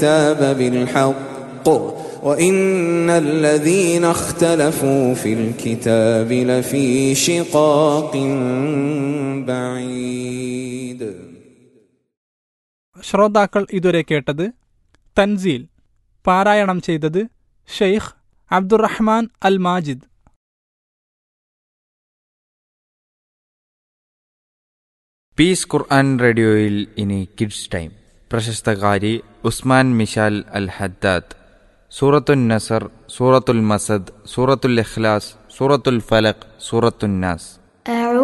الكتاب بالحق وإن الذين اختلفوا في الكتاب لفي شقاق بعيد ശ്രോതാക്കൾ ഇതുവരെ കേട്ടത് തൻസീൽ പാരായണം ചെയ്തത് Sheikh Abdurahman Al Majid peace Quran റേഡിയോയിൽ ഇനി കിഡ്സ് ടൈം പ്രശസ്തകാരി ഉസ്മാൻ മിഷാൽ അൽ ഹദ്ദാദ് സൂറത്തുൽ നസർ സൂറത്തുൽ മസദ് സൂറത്തുൽ ഇഖ്ലാസ് സൂറത്തുൽ ഫലഖ് സൂറത്തുൽ നാസ് أعوذ